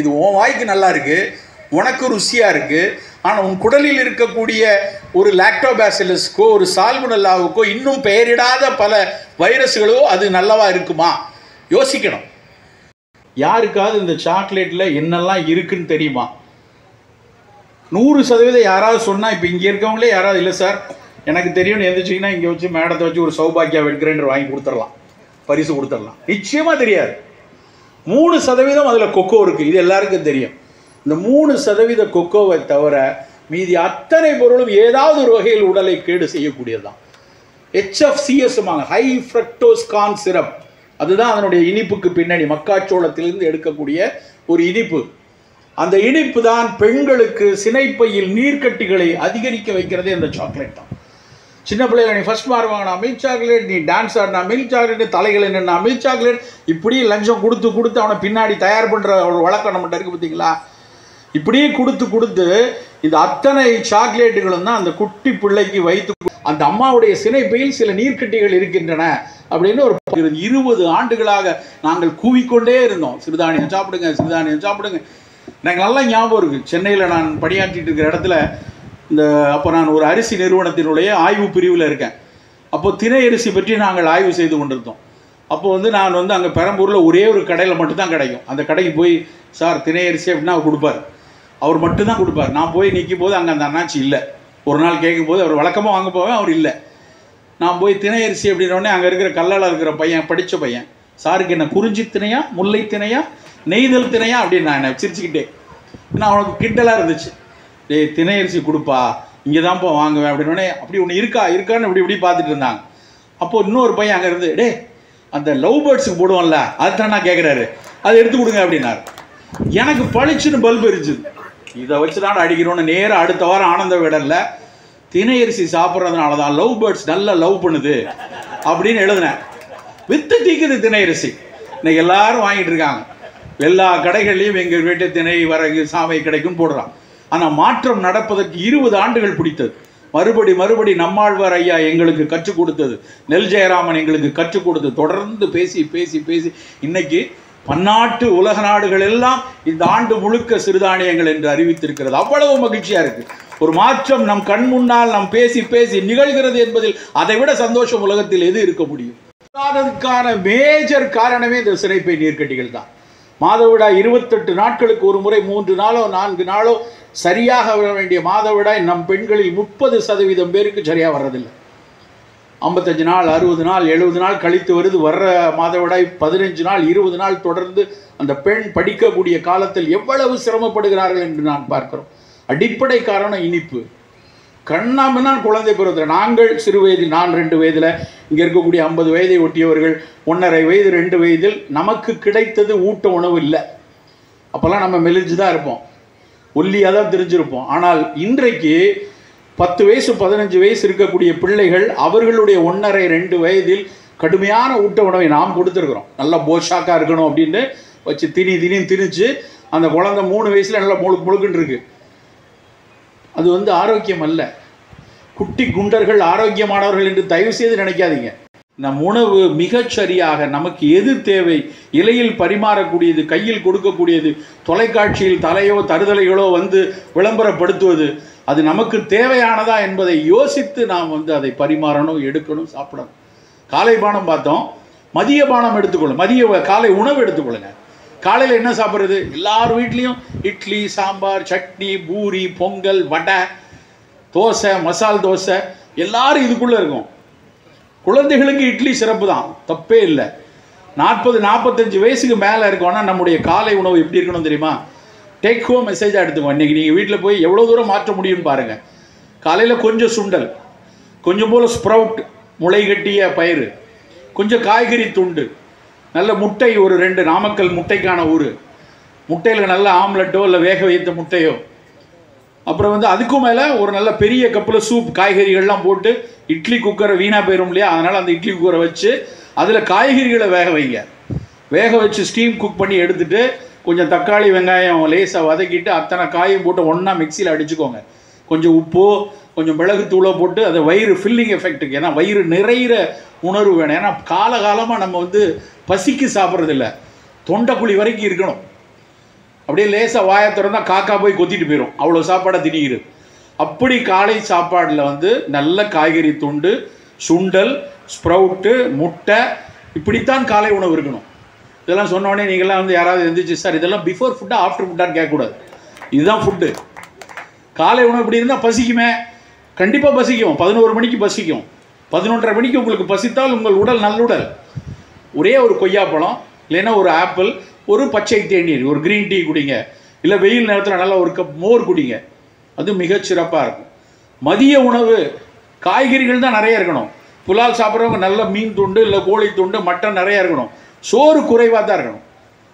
இது உன் வாய்க்கு நல்லா இருக்கு உனக்கு ருசியாக இருக்கு ஆனால் உன் குடலில் இருக்கக்கூடிய ஒரு லாக்டோபாசிலஸ்க்கோ ஒரு சால்முனல்லாவுக்கோ இன்னும் பெயரிடாத பல வைரஸ்களோ அது நல்லவா இருக்குமா யோசிக்கணும் யாருக்காவது இந்த சாக்லேட்டில் என்னெல்லாம் இருக்குன்னு தெரியுமா நூறு சதவீதம் யாராவது சொன்னால் இப்போ இங்கே இருக்கவங்களே யாராவது இல்லை சார் எனக்கு தெரியும்னு எந்திரிச்சிங்கன்னா இங்கே வச்சு மேடத்தை வச்சு ஒரு சௌபாக்கியா வெட் கிரைண்டர் வாங்கி கொடுத்துடலாம் பரிசு கொடுத்துடலாம் நிச்சயமாக தெரியாது மூணு சதவீதம் அதில் கொக்கோ இருக்குது இது எல்லாருக்கும் தெரியும் இந்த மூணு சதவீத கொக்கோவை தவிர மீதி அத்தனை பொருளும் ஏதாவது ஒரு வகையில் உடலை கேடு செய்யக்கூடியது தான் ஹெச்எஃப்சிஎஸ்மாங்க ஹை ஃப்ரக்டோஸ் கான் சிரப் அதுதான் அதனுடைய இனிப்புக்கு பின்னணி மக்காச்சோளத்திலிருந்து எடுக்கக்கூடிய ஒரு இனிப்பு அந்த இனிப்பு தான் பெண்களுக்கு சினைப்பையில் நீர்க்கட்டிகளை அதிகரிக்க வைக்கிறதே அந்த சாக்லேட் தான் சின்ன பிள்ளைல நீ ஃபர்ஸ்ட் மார்க் வாங்கினா மில்க் சாக்லேட் நீ டான்ஸ் ஆடினா மில்க் சாக்லேட் தலைகளை நின்னா மில்க் சாக்லேட் இப்படி லஞ்சம் கொடுத்து கொடுத்து அவனை பின்னாடி தயார் பண்ணுற ஒரு வழக்கம் நம்மகிட்ட இருக்கு பார்த்தீங்களா இப்படியே கொடுத்து கொடுத்து இந்த அத்தனை சாக்லேட்டுகளும் தான் அந்த குட்டி பிள்ளைக்கு வைத்து அந்த அம்மாவுடைய சினைப்பையில் சில நீர்க்கட்டிகள் இருக்கின்றன அப்படின்னு ஒரு இருபது ஆண்டுகளாக நாங்கள் கூவிக்கொண்டே இருந்தோம் சிறுதானியம் சாப்பிடுங்க சிறுதானியம் சாப்பிடுங்க எனக்கு நல்லா ஞாபகம் இருக்குது சென்னையில் நான் பணியாற்றிட்டு இருக்கிற இடத்துல இந்த அப்போ நான் ஒரு அரிசி நிறுவனத்தினுடைய ஆய்வு பிரிவில் இருக்கேன் அப்போ திணை அரிசி பற்றி நாங்கள் ஆய்வு செய்து கொண்டிருந்தோம் அப்போ வந்து நான் வந்து அங்கே பெரம்பூரில் ஒரே ஒரு கடையில் மட்டும்தான் கிடைக்கும் அந்த கடைக்கு போய் சார் திணை அரிசி அப்படின்னா அவர் கொடுப்பார் அவர் மட்டும்தான் கொடுப்பார் நான் போய் நிற்கும் போது அங்கே அந்த அண்ணாச்சி இல்லை ஒரு நாள் கேட்கும்போது அவர் வழக்கமாக வாங்க போவேன் அவர் இல்லை நான் போய் திணை அரிசி அப்படின்னோடனே அங்கே இருக்கிற கல்லால் இருக்கிற பையன் படித்த பையன் சாருக்கு என்ன குறிஞ்சி திணையா முல்லை திணையா நெய்தல் திணையா அப்படின்னு நான் என்ன சிரிச்சுக்கிட்டே நான் அவனுக்கு கிண்டலாக இருந்துச்சு டேய் திணை அரிசி கொடுப்பா இங்கே தான்ப்பா வாங்குவேன் அப்படின்னோடனே அப்படி ஒன்று இருக்கா இருக்கான்னு இப்படி இப்படி பார்த்துட்டு இருந்தாங்க அப்போது இன்னொரு பையன் அங்கே இருந்து டே அந்த லவ் பேர்ட்ஸுக்கு போடுவோம்ல அதுதான் நான் கேட்குறாரு அதை எடுத்து கொடுங்க அப்படின்னாரு எனக்கு பளிச்சுன்னு பல்பு எரிச்சுது இதை வச்சு தான் அடிக்கிறோன்னு நேராக அடுத்த வாரம் ஆனந்த விடல திணை அரிசி சாப்பிட்றதுனால தான் லவ் பேர்ட்ஸ் நல்லா லவ் பண்ணுது அப்படின்னு எழுதினேன் வித்து தீக்குது திணை அரிசி இன்னைக்கு எல்லாரும் வாங்கிட்டு இருக்காங்க எல்லா கடைகள்லையும் எங்கள் வீட்டு திணை வரகு சாமை கிடைக்கும் போடுறான் ஆனால் மாற்றம் நடப்பதற்கு இருபது ஆண்டுகள் பிடித்தது மறுபடி மறுபடி நம்மாழ்வார் ஐயா எங்களுக்கு கற்றுக் கொடுத்தது நெல் ஜெயராமன் எங்களுக்கு கற்றுக் கொடுத்தது தொடர்ந்து பேசி பேசி பேசி இன்னைக்கு பன்னாட்டு உலக நாடுகள் எல்லாம் இந்த ஆண்டு முழுக்க சிறுதானியங்கள் என்று அறிவித்திருக்கிறது அவ்வளவு மகிழ்ச்சியா இருக்கு ஒரு மாற்றம் நம் கண் முன்னால் நாம் பேசி பேசி நிகழ்கிறது என்பதில் அதை விட சந்தோஷம் உலகத்தில் எது இருக்க முடியும் அதற்கான மேஜர் காரணமே இந்த சிறைப்பை நீர்க்கட்டிகள் தான் மாதவிடாய் இருபத்தெட்டு நாட்களுக்கு ஒரு முறை மூன்று நாளோ நான்கு நாளோ சரியாக வர வேண்டிய மாதவிடாய் நம் பெண்களில் முப்பது சதவீதம் பேருக்கு சரியாக வர்றதில்லை ஐம்பத்தஞ்சு நாள் அறுபது நாள் எழுபது நாள் கழித்து வருது வர்ற மாதவிடாய் பதினஞ்சு நாள் இருபது நாள் தொடர்ந்து அந்த பெண் படிக்கக்கூடிய காலத்தில் எவ்வளவு சிரமப்படுகிறார்கள் என்று நான் பார்க்கிறோம் அடிப்படை காரணம் இனிப்பு கண்ணாமதான் குழந்தை பருவத்தில் நாங்கள் சிறு வயதில் நான் ரெண்டு வயதில் இங்கே இருக்கக்கூடிய ஐம்பது வயதை ஒட்டியவர்கள் ஒன்றரை வயது ரெண்டு வயதில் நமக்கு கிடைத்தது ஊட்ட உணவு இல்லை அப்போல்லாம் நம்ம மெலிஞ்சு தான் இருப்போம் ஒல்லியாக தான் தெரிஞ்சிருப்போம் ஆனால் இன்றைக்கு பத்து வயசு பதினஞ்சு வயசு இருக்கக்கூடிய பிள்ளைகள் அவர்களுடைய ஒன்றரை ரெண்டு வயதில் கடுமையான ஊட்ட உணவை நாம் கொடுத்துருக்குறோம் நல்லா போஷாக்காக இருக்கணும் அப்படின்னு வச்சு திணி திணின்னு திணிச்சு அந்த குழந்தை மூணு வயசில் நல்லா முழுக்கு முழுக்குன்னு இருக்கு அது வந்து ஆரோக்கியம் அல்ல குட்டி குண்டர்கள் ஆரோக்கியமானவர்கள் என்று தயவு செய்து நினைக்காதீங்க நம் உணவு மிகச் சரியாக நமக்கு எது தேவை இலையில் பரிமாறக்கூடியது கையில் கொடுக்கக்கூடியது தொலைக்காட்சியில் தலையோ தருதலைகளோ வந்து விளம்பரப்படுத்துவது அது நமக்கு தேவையானதா என்பதை யோசித்து நாம் வந்து அதை பரிமாறணும் எடுக்கணும் சாப்பிடணும் காலை பானம் பார்த்தோம் மதிய பானம் எடுத்துக்கொள்ளும் மதிய வ- காலை உணவு எடுத்துக்கொள்ளுங்க காலையில் என்ன சாப்பிட்றது எல்லார் வீட்லேயும் இட்லி சாம்பார் சட்னி பூரி பொங்கல் வடை தோசை மசால் தோசை எல்லாரும் இதுக்குள்ளே இருக்கும் குழந்தைகளுக்கு இட்லி சிறப்பு தான் தப்பே இல்லை நாற்பது நாற்பத்தஞ்சு வயசுக்கு மேலே இருக்கோன்னா நம்முடைய காலை உணவு எப்படி இருக்கணும் தெரியுமா டேக் ஹோம் மெசேஜாக எடுத்துக்கோ இன்றைக்கி நீங்கள் வீட்டில் போய் எவ்வளோ தூரம் மாற்ற முடியும்னு பாருங்கள் காலையில் கொஞ்சம் சுண்டல் கொஞ்சம் போல் ஸ்ப்ரவுட் முளை கட்டிய பயிறு கொஞ்சம் காய்கறி துண்டு நல்ல முட்டை ஒரு ரெண்டு நாமக்கல் முட்டைக்கான ஊர் முட்டையில் நல்ல ஆம்லெட்டோ இல்லை வேக வைத்த முட்டையோ அப்புறம் வந்து அதுக்கும் மேலே ஒரு நல்ல பெரிய கப்பில் சூப் காய்கறிகள்லாம் போட்டு இட்லி குக்கரை வீணாக போயிடும் இல்லையா அதனால் அந்த இட்லி குக்கரை வச்சு அதில் காய்கறிகளை வேக வைங்க வேக வச்சு ஸ்டீம் குக் பண்ணி எடுத்துட்டு கொஞ்சம் தக்காளி வெங்காயம் லேசாக வதக்கிட்டு அத்தனை காயும் போட்டு ஒன்றா மிக்சியில் அடிச்சுக்கோங்க கொஞ்சம் உப்போ கொஞ்சம் மிளகு தூளோ போட்டு அதை வயிறு ஃபில்லிங் எஃபெக்ட்டுக்கு ஏன்னா வயிறு நிறையிற உணர்வு வேணும் ஏன்னா காலகாலமாக நம்ம வந்து பசிக்கு சாப்பிட்றதில்ல தொண்டைக்குழி வரைக்கும் இருக்கணும் அப்படியே லேசாக வாயை திறந்தா காக்கா போய் கொத்திட்டு போயிடும் அவ்வளோ சாப்பாடை திணிக்கிறது அப்படி காலை சாப்பாடில் வந்து நல்ல காய்கறி துண்டு சுண்டல் ஸ்ப்ரவுட்டு முட்டை இப்படித்தான் காலை உணவு இருக்கணும் இதெல்லாம் சொன்ன உடனே நீங்கள்லாம் வந்து யாராவது எந்திரிச்சு சார் இதெல்லாம் பிஃபோர் ஃபுட்டா ஆஃப்டர் ஃபுட்டான்னு கேட்கக்கூடாது இதுதான் ஃபுட்டு காலை உணவு இப்படி இருந்தால் பசிக்குமே கண்டிப்பாக பசிக்கும் பதினோரு மணிக்கு பசிக்கும் பதினொன்றரை மணிக்கு உங்களுக்கு பசித்தால் உங்கள் உடல் நல்லுடல் ஒரே ஒரு கொய்யாப்பழம் இல்லைன்னா ஒரு ஆப்பிள் ஒரு பச்சை தேநீர் ஒரு க்ரீன் டீ குடிங்க இல்லை வெயில் நேரத்தில் நல்லா ஒரு கப் மோர் குடிங்க அது மிகச் சிறப்பாக இருக்கும் மதிய உணவு காய்கறிகள் தான் நிறைய இருக்கணும் புலால் சாப்பிட்றவங்க நல்ல மீன் துண்டு இல்லை கோழி துண்டு மட்டன் நிறைய இருக்கணும் சோறு குறைவாக தான் இருக்கணும்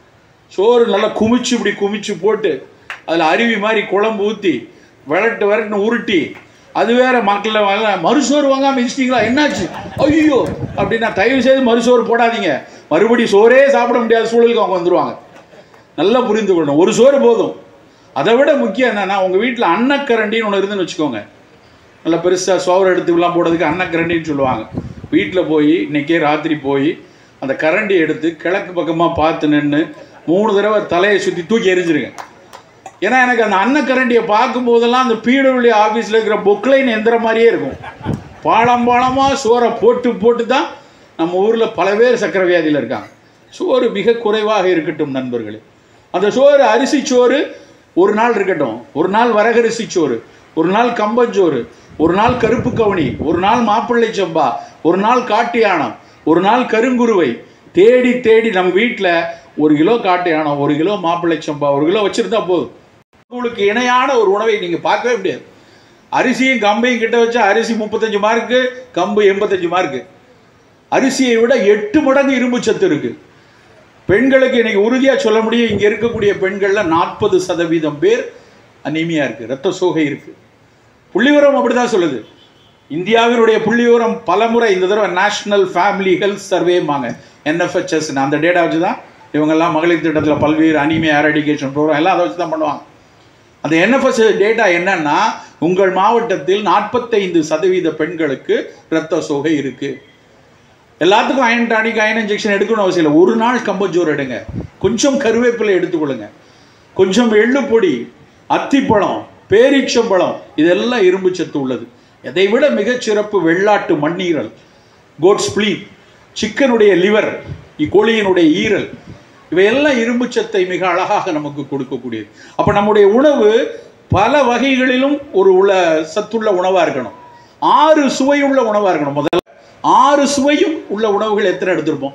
சோறு நல்லா குமிச்சு இப்படி குமிச்சு போட்டு அதில் அருவி மாதிரி குழம்பு ஊற்றி விரட்டு விரட்டுன்னு உருட்டி அது வேற மக்கள் வாங்க மறுசோறு வாங்காமல் வச்சிட்டீங்களா என்னாச்சு ஐயோ அப்படின்னா தயவு செய்து மறுசோறு போடாதீங்க மறுபடி சோறே சாப்பிட முடியாத சூழலுக்கு அவங்க வந்துருவாங்க நல்லா புரிந்து கொள்ளணும் ஒரு சோறு போதும் அதை விட முக்கியம் என்னன்னா உங்கள் வீட்டில் அன்னக்கரண்டின்னு ஒன்று இருந்துன்னு வச்சுக்கோங்க நல்லா பெருசாக சோறு எடுத்துக்கலாம் போடுறதுக்கு அன்னக்கரண்டின்னு சொல்லுவாங்க வீட்டில் போய் இன்னைக்கே ராத்திரி போய் அந்த கரண்டி எடுத்து கிழக்கு பக்கமாக பார்த்து நின்று மூணு தடவை தலையை சுற்றி தூக்கி எரிஞ்சிருங்க ஏன்னா எனக்கு அந்த அன்னக்கரண்டியை பார்க்கும்போதெல்லாம் அந்த பிடபிள்யூ ஆஃபீஸில் இருக்கிற பொக்லைன் எந்திர மாதிரியே இருக்கும் பாலம் பாலமாக சோறை போட்டு போட்டு தான் நம்ம ஊரில் பல பேர் சக்கரை வியாதியில் இருக்காங்க சோறு மிக குறைவாக இருக்கட்டும் நண்பர்களே அந்த சோறு அரிசி சோறு ஒரு நாள் இருக்கட்டும் ஒரு நாள் வரகரிசி சோறு ஒரு நாள் கம்பஞ்சோறு ஒரு நாள் கருப்பு கவுனி ஒரு நாள் மாப்பிள்ளை சம்பா ஒரு நாள் காட்டு யானம் ஒரு நாள் கருங்குருவை தேடி தேடி நம்ம வீட்டில் ஒரு கிலோ காட்டு யானம் ஒரு கிலோ மாப்பிள்ளை சம்பா ஒரு கிலோ வச்சுருந்தா போதும் உங்களுக்கு இணையான ஒரு உணவை நீங்கள் பார்க்கவே முடியாது அரிசியும் கம்பையும் கிட்ட வச்சா அரிசி முப்பத்தஞ்சு மார்க்கு கம்பு எண்பத்தஞ்சு மார்க்கு அரிசியை விட எட்டு மடங்கு இரும்பு சத்து இருக்கு பெண்களுக்கு இன்னைக்கு உறுதியாக சொல்ல முடியும் இங்கே இருக்கக்கூடிய பெண்களில் நாற்பது சதவீதம் பேர் அனீமியா இருக்கு ரத்த சோகை இருக்கு புள்ளிவிவரம் அப்படிதான் சொல்லுது இந்தியாவினுடைய புள்ளிவிவரம் பலமுறை இந்த தடவை நேஷனல் ஃபேமிலி ஹெல்த் சர்வேமாங்க என்எஃப்ஹெச்எஸ் அந்த டேட்டா வச்சு தான் இவங்கெல்லாம் மகளிர் திட்டத்தில் பல்வேறு அனிமே ஏரடிகேஷன் ப்ரோக்ராம் எல்லாம் அதை வச்சு தான் பண்ணுவாங்க அந்த என்எஃப்எஸ் டேட்டா என்னன்னா உங்கள் மாவட்டத்தில் நாற்பத்தைந்து சதவீத பெண்களுக்கு இரத்த சோகை இருக்கு எல்லாத்துக்கும் அயன் டானிக் அயன் இன்ஜெக்ஷன் எடுக்கணும் அவசியம் இல்லை ஒரு நாள் கம்பஞ்சோறு எடுங்க கொஞ்சம் கருவேப்பிலை எடுத்துக்கொள்ளுங்க கொஞ்சம் எள்ளு பொடி அத்திப்பழம் பேரீச்சம்பழம் இதெல்லாம் இரும்பு சத்து உள்ளது இதை விட மிகச் சிறப்பு வெள்ளாட்டு மண்ணீரல் கோட் ஸ்ப்ளீன் சிக்கனுடைய லிவர் கோழியினுடைய ஈரல் இவையெல்லாம் இரும்பு சத்தை மிக அழகாக நமக்கு கொடுக்கக்கூடியது அப்போ நம்முடைய உணவு பல வகைகளிலும் ஒரு உள்ள சத்துள்ள உணவாக இருக்கணும் ஆறு சுவையுள்ள உணவாக இருக்கணும் முதல்ல ஆறு சுவையும் உள்ள உணவுகள் எத்தனை எடுத்திருப்போம்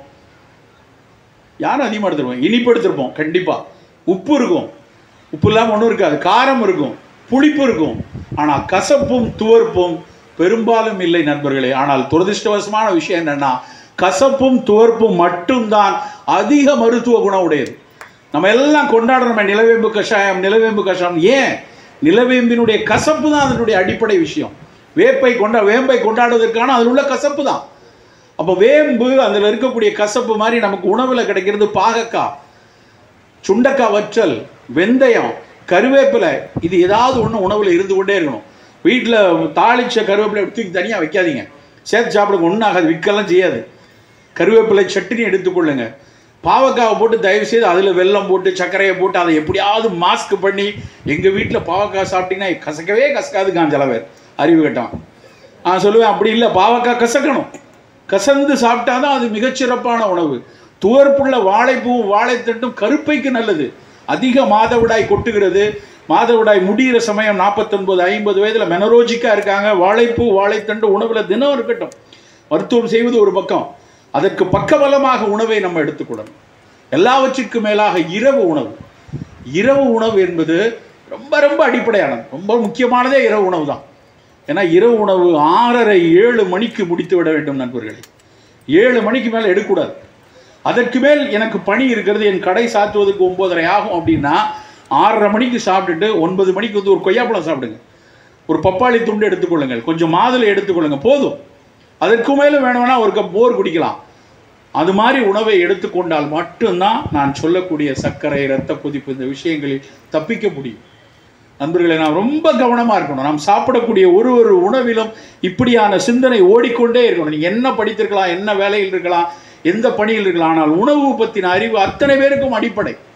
யாரும் அதிகமாக எடுத்திருப்போம் இனிப்பு எடுத்திருப்போம் கண்டிப்பாக உப்பு இருக்கும் உப்பு இல்லாமல் ஒன்றும் இருக்காது காரம் இருக்கும் புளிப்பு இருக்கும் ஆனால் கசப்பும் துவர்ப்பும் பெரும்பாலும் இல்லை நண்பர்களே ஆனால் துரதிருஷ்டவசமான விஷயம் என்னன்னா கசப்பும் துவர்ப்பும் மட்டும்தான் அதிக மருத்துவ குணம் உடையது நம்ம எல்லாம் கொண்டாடுறோமே நிலவேம்பு கஷாயம் நிலவேம்பு கஷாயம் ஏன் நிலவேம்பினுடைய கசப்பு தான் அதனுடைய அடிப்படை விஷயம் வேப்பை கொண்டா வேம்பை கொண்டாடுவதற்கான அதில் உள்ள கசப்பு தான் அப்போ வேம்பு அதில் இருக்கக்கூடிய கசப்பு மாதிரி நமக்கு உணவில் கிடைக்கிறது பாகக்காய் சுண்டக்காய் வற்றல் வெந்தயம் கருவேப்பிலை இது ஏதாவது ஒன்று உணவில் இருந்து கொண்டே இருக்கணும் வீட்டில் தாளிச்ச கருவேப்பிலை தூக்கி தனியாக வைக்காதீங்க சேர்த்து சாப்பிடுங்க ஒன்றும் ஆகாது விற்கலாம் செய்யாது கருவேப்பிலை சட்னி எடுத்துக்கொள்ளுங்க பாவக்காவை போட்டு தயவு செய்து அதில் வெல்லம் போட்டு சர்க்கரையை போட்டு அதை எப்படியாவது மாஸ்க் பண்ணி எங்கள் வீட்டில் பாவக்காய் சாப்பிட்டீங்கன்னா கசக்கவே கசக்காது காஞ்சல பேர் அறிவு கட்டான் நான் சொல்லுவேன் அப்படி இல்லை பாவக்காய் கசக்கணும் கசந்து சாப்பிட்டா தான் அது மிகச்சிறப்பான உணவு துவர்ப்புள்ள வாழைப்பூவும் வாழைத்தண்டும் கருப்பைக்கு நல்லது அதிக மாதவிடாய் கொட்டுகிறது மாதவிடாய் முடிகிற சமயம் நாற்பத்தொன்பது ஐம்பது வயதில் மெனரோஜிக்காக இருக்காங்க வாழைப்பூ வாழைத்தண்டு உணவில் தினம் இருக்கட்டும் மருத்துவம் செய்வது ஒரு பக்கம் அதற்கு பக்கபலமாக உணவை நம்ம எடுத்துக்கொள்ளணும் எல்லாவற்றிற்கும் மேலாக இரவு உணவு இரவு உணவு என்பது ரொம்ப ரொம்ப அடிப்படையானது ரொம்ப முக்கியமானதே இரவு உணவு தான் ஏன்னா இரவு உணவு ஆறரை ஏழு மணிக்கு முடித்து விட வேண்டும் நண்பர்களே ஏழு மணிக்கு மேலே எடுக்கக்கூடாது அதற்கு மேல் எனக்கு பணி இருக்கிறது என் கடை சாத்துவதற்கு ஒன்பதரை ஆகும் அப்படின்னா ஆறரை மணிக்கு சாப்பிட்டுட்டு ஒன்பது மணிக்கு வந்து ஒரு கொய்யாப்பழம் சாப்பிடுங்க ஒரு பப்பாளி துண்டு எடுத்துக்கொள்ளுங்கள் கொஞ்சம் மாதுளை எடுத்துக்கொள்ளுங்க போதும் அதற்கு மேலே வேணும்னா ஒரு கப் மோர் குடிக்கலாம் அது மாதிரி உணவை எடுத்துக்கொண்டால் மட்டும்தான் நான் சொல்லக்கூடிய சர்க்கரை இரத்த கொதிப்பு இந்த விஷயங்களில் தப்பிக்க முடியும் நண்பர்களே நாம் ரொம்ப கவனமாக இருக்கணும் நாம் சாப்பிடக்கூடிய ஒரு ஒரு உணவிலும் இப்படியான சிந்தனை ஓடிக்கொண்டே இருக்கணும் நீங்கள் என்ன படித்திருக்கலாம் என்ன வேலையில் இருக்கலாம் எந்த பணியில் இருக்கலாம் ஆனால் உணவு பற்றின அறிவு அத்தனை பேருக்கும் அடிப்படை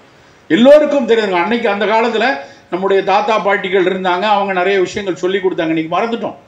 எல்லோருக்கும் தெரியுங்க அன்னைக்கு அந்த காலத்தில் நம்முடைய தாத்தா பாட்டிகள் இருந்தாங்க அவங்க நிறைய விஷயங்கள் சொல்லி கொடுத்தாங்க இன்னைக்கு மறந்துட்டோம்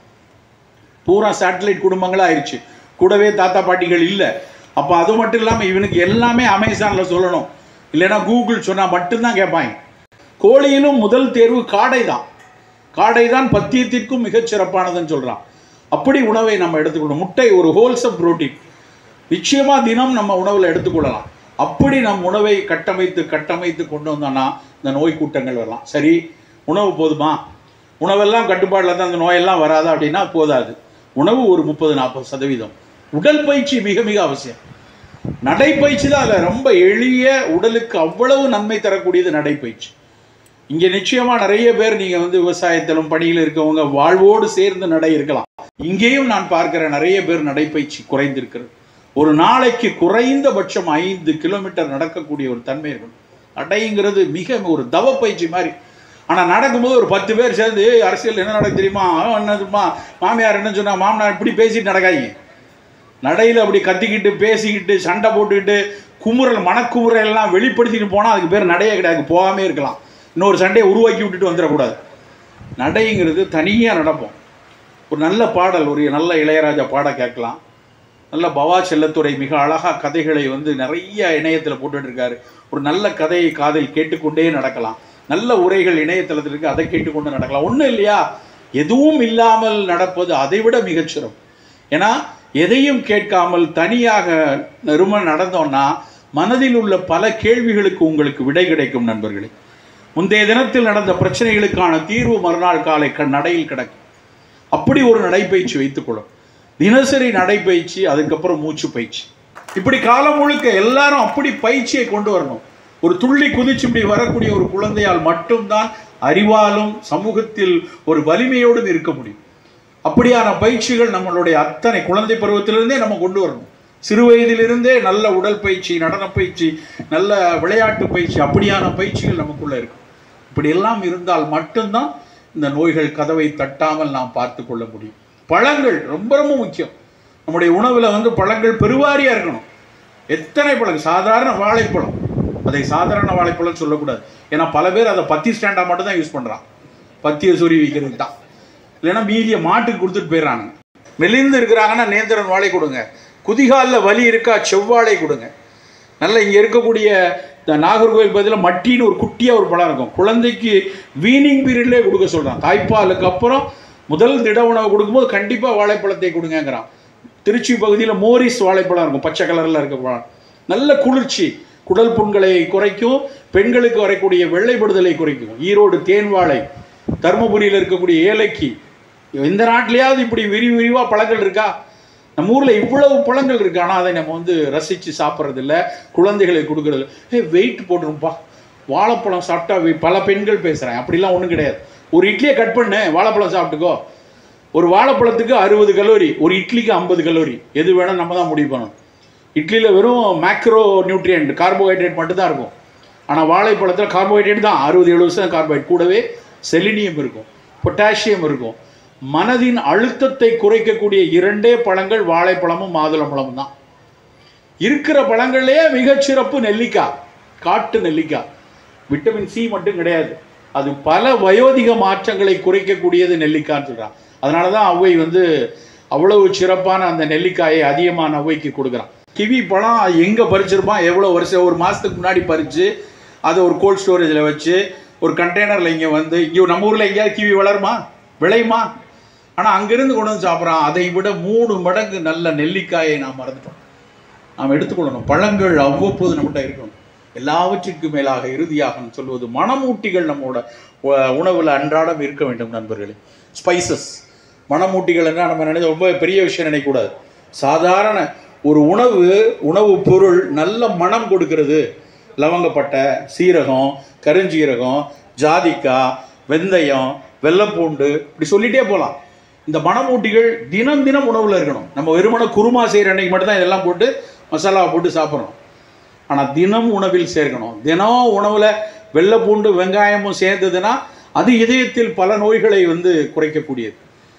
பூரா சேட்டலைட் குடும்பங்களா ஆயிடுச்சு கூடவே தாத்தா பாட்டிகள் இல்லை அப்போ அது மட்டும் இல்லாமல் இவனுக்கு எல்லாமே அமேசானில் சொல்லணும் இல்லைன்னா கூகுள் சொன்னால் மட்டும்தான் கேட்பாங்க கோழியிலும் முதல் தேர்வு காடை தான் காடை தான் பத்தியத்திற்கும் மிகச் சிறப்பானதுன்னு சொல்கிறான் அப்படி உணவை நம்ம எடுத்துக்கணும் முட்டை ஒரு ஹோல்சம் புரோட்டீன் நிச்சயமா தினம் நம்ம உணவில் எடுத்துக்கொள்ளலாம் அப்படி நம் உணவை கட்டமைத்து கட்டமைத்து கொண்டு வந்தோம்னா இந்த நோய் கூட்டங்கள் வரலாம் சரி உணவு போதுமா உணவெல்லாம் கட்டுப்பாடில் தான் அந்த நோயெல்லாம் வராதா அப்படின்னா போதாது உணவு ஒரு முப்பது நாற்பது சதவீதம் உடல் பயிற்சி மிக மிக அவசியம் நடைப்பயிற்சி தான் அதில் ரொம்ப எளிய உடலுக்கு அவ்வளவு நன்மை தரக்கூடியது நடைப்பயிற்சி இங்கே நிச்சயமா நிறைய பேர் நீங்க வந்து விவசாயத்திலும் பணியில் இருக்கவங்க வாழ்வோடு சேர்ந்து நடை இருக்கலாம் இங்கேயும் நான் பார்க்கிற நிறைய பேர் நடைப்பயிற்சி குறைந்திருக்கிறது ஒரு நாளைக்கு குறைந்தபட்சம் ஐந்து கிலோமீட்டர் நடக்கக்கூடிய ஒரு தன்மை இருக்கும் நடைங்கிறது மிக ஒரு தவ பயிற்சி மாதிரி ஆனா நடக்கும்போது ஒரு பத்து பேர் சேர்ந்து "ஏய், அரசியல் என்ன நடக்கு தெரியுமா அவன் என்ன தெரியுமா மாமியார் என்ன சொன்னா மாமனார் இப்படி பேசிட்டு நடக்காதீங்க நடையில் அப்படி கத்திக்கிட்டு பேசிக்கிட்டு சண்டை போட்டுக்கிட்டு குமுறல் மனக்குமுறல் எல்லாம் வெளிப்படுத்திட்டு போனால் அதுக்கு பேர் நடையே கிடையாது போகாமே இருக்கலாம் இன்னொரு சண்டையை உருவாக்கி விட்டுட்டு வந்துடக்கூடாது நடைங்கிறது தனியாக நடப்போம் ஒரு நல்ல பாடல் ஒரு நல்ல இளையராஜா பாட கேட்கலாம் நல்ல பவா செல்லத்துறை மிக அழகா கதைகளை வந்து நிறைய இணையத்தில் போட்டுட்டு இருக்காரு ஒரு நல்ல கதையை காதில் கேட்டுக்கொண்டே நடக்கலாம் நல்ல உரைகள் இணையதளத்தில் இருக்கு அதை கேட்டுக்கொண்டு நடக்கலாம் ஒன்றும் இல்லையா எதுவும் இல்லாமல் நடப்பது அதை விட மிகச்சிறம் ஏன்னா எதையும் கேட்காமல் தனியாக நெரும நடந்தோம்னா மனதில் உள்ள பல கேள்விகளுக்கு உங்களுக்கு விடை கிடைக்கும் நண்பர்களே முந்தைய தினத்தில் நடந்த பிரச்சனைகளுக்கான தீர்வு மறுநாள் காலை க- நடையில் கிடக்கும் அப்படி ஒரு நடைப்பயிற்சி வைத்துக்கொள்ளும் தினசரி நடைப்பயிற்சி அதுக்கப்புறம் மூச்சு பயிற்சி இப்படி காலம் முழுக்க எல்லாரும் அப்படி பயிற்சியை கொண்டு வரணும் ஒரு துள்ளி குதிச்சு இப்படி வரக்கூடிய ஒரு குழந்தையால் மட்டும்தான் அறிவாலும் சமூகத்தில் ஒரு வலிமையோடும் இருக்க முடியும் அப்படியான பயிற்சிகள் நம்மளுடைய அத்தனை குழந்தை பருவத்திலிருந்தே நம்ம கொண்டு வரணும் சிறு வயதிலிருந்தே நல்ல உடல் பயிற்சி நடன பயிற்சி நல்ல விளையாட்டு பயிற்சி அப்படியான பயிற்சிகள் நமக்குள்ள இருக்கும் இப்படி எல்லாம் இருந்தால் மட்டும்தான் இந்த நோய்கள் கதவை தட்டாமல் நாம் பார்த்து கொள்ள முடியும் பழங்கள் ரொம்ப ரொம்ப முக்கியம் நம்முடைய உணவில் வந்து பழங்கள் பெருவாரியாக இருக்கணும் எத்தனை பழம் சாதாரண வாழைப்பழம் அதை சாதாரண வாழைப்பழம் சொல்லக்கூடாது ஏன்னா பல பேர் அதை பத்தி ஸ்டாண்டாக மட்டும் தான் யூஸ் பண்ணுறான் பத்தியை சொறி வைக்கிறதுக்கு தான் இல்லைன்னா மீதியை மாட்டுக்கு கொடுத்துட்டு போயிடுறாங்க மெலிந்து இருக்கிறாங்கன்னா நேந்திரன் வாழை கொடுங்க குதிகாலில் வலி இருக்கா செவ்வாழை கொடுங்க நல்ல இங்கே இருக்கக்கூடிய இந்த நாகர்கோவில் பதிலாக மட்டின்னு ஒரு குட்டியாக ஒரு பழம் இருக்கும் குழந்தைக்கு வீனிங் பீரியட்லேயே கொடுக்க சொல்கிறான் தாய்ப்பாலுக்கு அப்புறம் முதல் திட உணவு கொடுக்கும்போது கண்டிப்பாக வாழைப்பழத்தை கொடுங்கங்கிறான் திருச்சி பகுதியில் மோரிஸ் வாழைப்பழம் இருக்கும் பச்சை கலரில் இருக்க பழம் நல்ல குளிர்ச்சி குடல் புண்களை குறைக்கும் பெண்களுக்கு வரக்கூடிய வெள்ளைப்படுதலை குறைக்கும் ஈரோடு தேன் வாழை தருமபுரியில் இருக்கக்கூடிய ஏலக்கி எந்த நாட்டிலேயாவது இப்படி விரிவு விரிவாக பழங்கள் இருக்கா நம்ம ஊரில் இவ்வளவு பழங்கள் இருக்கு ஆனால் அதை நம்ம வந்து ரசித்து சாப்பிட்றது இல்ல குழந்தைகளை கொடுக்கறது ஏ வெயிட் போட்டுருப்பா வாழைப்பழம் சாப்பிட்டா வே- பல பெண்கள் பேசுகிறேன் அப்படிலாம் ஒன்றும் கிடையாது ஒரு இட்லியை கட் பண்ணு வாழைப்பழம் சாப்பிட்டுக்கோ ஒரு வாழைப்பழத்துக்கு அறுபது கலோரி ஒரு இட்லிக்கு ஐம்பது கலோரி எது வேணும் நம்ம தான் முடிவு பண்ணணும் இட்லியில் வெறும் மேக்ரோ நியூட்ரியன்ட் கார்போஹைட்ரேட் மட்டும்தான் இருக்கும் ஆனால் வாழைப்பழத்தில் கார்போஹைட்ரேட் தான் அறுபது எழுபது சதம் கார்போஹைட்ரேட் கூடவே செலினியம் இருக்கும் பொட்டாசியம் இருக்கும் மனதின் அழுத்தத்தை குறைக்கக்கூடிய இரண்டே பழங்கள் வாழைப்பழமும் மாதுளம்பழமும் தான் இருக்கிற பழங்கள்லேயே மிகச்சிறப்பு நெல்லிக்காய் காட்டு நெல்லிக்காய் விட்டமின் சி மட்டும் கிடையாது அது பல வயோதிக மாற்றங்களை குறைக்கக்கூடியது நெல்லிக்காய்ன்னு சொல்றான் அதனால தான் ஔவை வந்து அவ்வளவு சிறப்பான அந்த நெல்லிக்காயை அதிகமான ஔவைக்கு கொடுக்குறான் கிவி பழம் அது எங்கே பறிச்சிருப்பான் எவ்வளோ வருஷம் ஒரு மாதத்துக்கு முன்னாடி பறித்து அதை ஒரு கோல்ட் ஸ்டோரேஜில் வச்சு ஒரு கண்டெய்னரில் இங்கே வந்து இங்கே நம்ம ஊரில் எங்கேயாவது கிவி வளருமா விளையுமா ஆனால் அங்கேருந்து கொண்டு வந்து சாப்பிட்றான் அதை விட மூணு மடங்கு நல்ல நெல்லிக்காயை நாம் மறந்துட்டோம் நாம் எடுத்துக்கொள்ளணும் பழங்கள் அவ்வப்போது நம்மகிட்ட இருக்கணும் எல்லாவற்றிற்கும் மேலாக இறுதியாக சொல்வது மணமூட்டிகள் நம்மோட உ- உணவுல அன்றாடம் இருக்க வேண்டும் நண்பர்களே ஸ்பைசஸ் மணமூட்டிகள் என்ன நம்ம நினைச்ச ரொம்ப பெரிய விஷயம் நினைக்கக்கூடாது சாதாரண ஒரு உணவு உணவு பொருள் நல்ல மனம் கொடுக்கிறது லவங்கப்பட்டை சீரகம் கருஞ்சீரகம் ஜாதிக்காய் வெந்தயம் வெள்ளைப்பூண்டு இப்படி சொல்லிட்டே போகலாம் இந்த மணமூட்டிகள் தினம் தினம் உணவில் இருக்கணும் நம்ம வெறுமனை குருமா செய்கிற அன்னைக்கு மட்டும்தான் இதெல்லாம் போட்டு மசாலாவை போட்டு சாப்பிட்றோம் ஆனால் தினம் உணவில் சேர்க்கணும் தினம் உணவில் வெள்ளைப்பூண்டு வெங்காயமும் சேர்ந்ததுன்னா அது இதயத்தில் பல நோய்களை வந்து குறைக்கக்கூடியது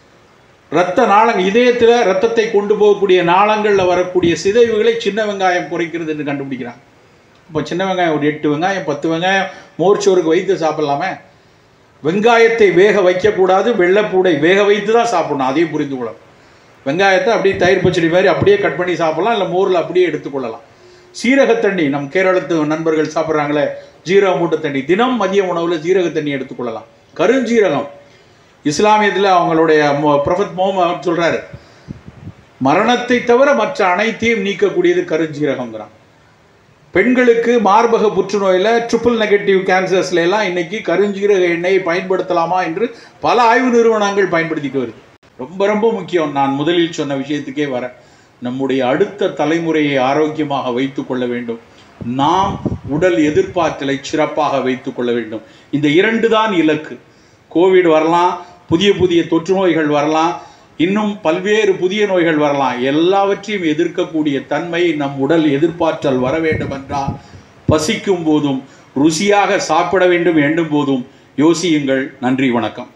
இரத்த நாளங்க இதயத்தில் ரத்தத்தை கொண்டு போகக்கூடிய நாளங்களில் வரக்கூடிய சிதைவுகளை சின்ன வெங்காயம் குறைக்கிறது என்று கண்டுபிடிக்கிறாங்க இப்போ சின்ன வெங்காயம் ஒரு எட்டு வெங்காயம் பத்து வெங்காயம் மோர்ச்சோருக்கு வைத்து சாப்பிடலாமே வெங்காயத்தை வேக வைக்கக்கூடாது வெள்ளைப்பூடை வேக வைத்து தான் சாப்பிடணும் அதையும் புரிந்து கொள்ளணும் வெங்காயத்தை அப்படியே தயிர் பச்சடி மாதிரி அப்படியே கட் பண்ணி சாப்பிடலாம் இல்லை மோரில் அப்படியே எடுத்துக்கொள்ளலாம் சீரக தண்ணி நம் கேரளத்து நண்பர்கள் சாப்பிட்றாங்களே ஜீரக மூட்டை தண்ணி தினம் மதிய உணவில் ஜீரக தண்ணி எடுத்துக்கொள்ளலாம் கருஞ்சீரகம் இஸ்லாமியத்தில் அவங்களுடைய ப்ரொஃபத் மோகமத் சொல்கிறாரு மரணத்தை தவிர மற்ற அனைத்தையும் நீக்கக்கூடியது கருஞ்சீரகங்கிறான் பெண்களுக்கு மார்பக புற்றுநோயில் ட்ரிபிள் நெகட்டிவ் கேன்சர்ஸ்ல எல்லாம் இன்னைக்கு கருஞ்சீரக எண்ணெயை பயன்படுத்தலாமா என்று பல ஆய்வு நிறுவனங்கள் பயன்படுத்திட்டு வருது ரொம்ப ரொம்ப முக்கியம் நான் முதலில் சொன்ன விஷயத்துக்கே வரேன் நம்முடைய அடுத்த தலைமுறையை ஆரோக்கியமாக வைத்துக் கொள்ள வேண்டும் நாம் உடல் எதிர்ப்பாற்றலை சிறப்பாக வைத்துக் கொள்ள வேண்டும் இந்த இரண்டு தான் இலக்கு கோவிட் வரலாம் புதிய புதிய தொற்று நோய்கள் வரலாம் இன்னும் பல்வேறு புதிய நோய்கள் வரலாம் எல்லாவற்றையும் எதிர்க்கக்கூடிய தன்மை நம் உடல் எதிர்ப்பாற்றல் வர வேண்டும் என்றால் பசிக்கும் போதும் ருசியாக சாப்பிட வேண்டும் எண்ணும் போதும் யோசியுங்கள் நன்றி வணக்கம்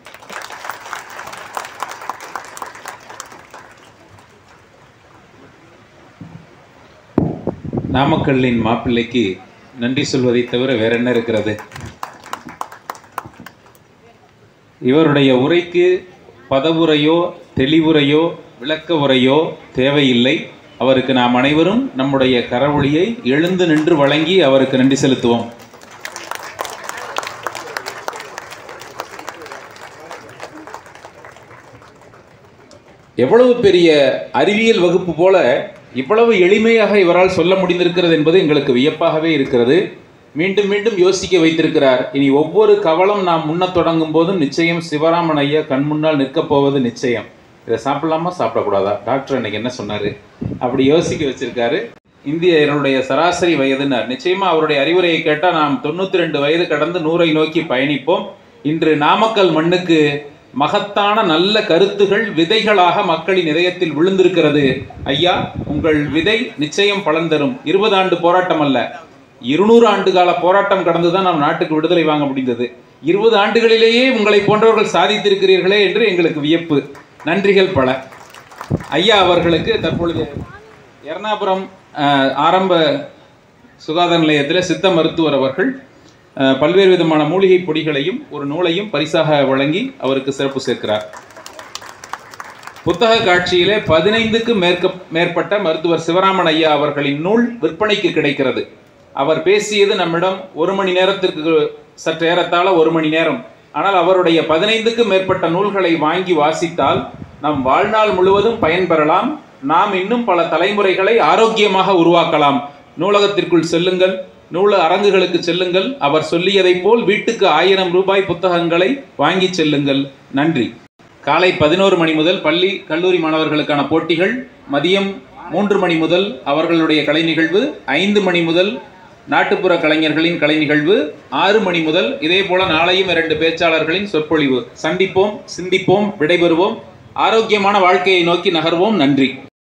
நாமக்கல்லின் மாப்பிள்ளைக்கு நன்றி சொல்வதை தவிர வேற என்ன இருக்கிறது இவருடைய உரைக்கு பதவுரையோ தெளிவுரையோ விளக்க உரையோ தேவையில்லை அவருக்கு நாம் அனைவரும் நம்முடைய கரவொளியை எழுந்து நின்று வழங்கி அவருக்கு நன்றி செலுத்துவோம் எவ்வளவு பெரிய அறிவியல் வகுப்பு போல இவ்வளவு எளிமையாக இவரால் சொல்ல முடிந்திருக்கிறது என்பது எங்களுக்கு வியப்பாகவே இருக்கிறது மீண்டும் மீண்டும் யோசிக்க வைத்திருக்கிறார் இனி ஒவ்வொரு கவலம் நாம் முன்னத் தொடங்கும் போதும் நிச்சயம் சிவராமன் ஐயா கண் முன்னால் நிற்கப் போவது நிச்சயம் இதை சாப்பிடலாமா சாப்பிடக்கூடாதா டாக்டர் அன்னைக்கு என்ன சொன்னாரு அப்படி யோசிக்க வச்சிருக்காரு இந்தியருடைய சராசரி வயதுனார் நிச்சயமா அவருடைய அறிவுரையை கேட்டால் நாம் தொண்ணூத்தி ரெண்டு வயது கடந்து நூறை நோக்கி பயணிப்போம் இன்று நாமக்கல் மண்ணுக்கு மகத்தான நல்ல கருத்துகள் விதைகளாக மக்களின் இதயத்தில் விழுந்திருக்கிறது ஐயா உங்கள் விதை நிச்சயம் பலன் தரும் இருபது ஆண்டு போராட்டம் அல்ல இருநூறு ஆண்டு கால போராட்டம் கடந்துதான் நாம் நாட்டுக்கு விடுதலை வாங்க முடிந்தது இருபது ஆண்டுகளிலேயே உங்களை போன்றவர்கள் சாதித்திருக்கிறீர்களே என்று எங்களுக்கு வியப்பு நன்றிகள் பல ஐயா அவர்களுக்கு தற்பொழுது எர்ணாபுரம் அஹ், ஆரம்ப சுகாதார நிலையத்தில் சித்த மருத்துவர் அவர்கள் அஹ், பல்வேறு விதமான மூலிகை பொடிகளையும் ஒரு நூலையும் பரிசாக வழங்கி அவருக்கு சிறப்பு சேர்க்கிறார் புத்தக காட்சியிலே பதினைந்துக்கு மேற்க மேற்பட்ட மருத்துவர் சிவராமன் ஐயா அவர்களின் நூல் விற்பனைக்கு கிடைக்கிறது அவர் பேசியது நம்மிடம் ஒரு மணி நேரத்திற்கு சற்று ஏறத்தாழ ஒரு மணி நேரம் ஆனால் அவருடைய பதினைந்துக்கு மேற்பட்ட நூல்களை வாங்கி வாசித்தால் நம் வாழ்நாள் முழுவதும் பயன்பெறலாம் நாம் இன்னும் பல தலைமுறைகளை ஆரோக்கியமாக உருவாக்கலாம் நூலகத்திற்குள் செல்லுங்கள் நூல அரங்குகளுக்கு செல்லுங்கள் அவர் சொல்லியதைப் போல் வீட்டுக்கு ஆயிரம் ரூபாய் புத்தகங்களை வாங்கி செல்லுங்கள் நன்றி காலை பதினோரு மணி முதல் பள்ளி கல்லூரி மாணவர்களுக்கான போட்டிகள் மதியம் மூன்று மணி முதல் அவர்களுடைய கலை நிகழ்வு ஐந்து மணி முதல் நாட்டுப்புற கலைஞர்களின் கலை நிகழ்வு ஆறு மணி முதல் இதே போல நாளையும் இரண்டு பேச்சாளர்களின் சொற்பொழிவு சந்திப்போம் சிந்திப்போம் விடைபெறுவோம் ஆரோக்கியமான வாழ்க்கையை நோக்கி நகர்வோம் நன்றி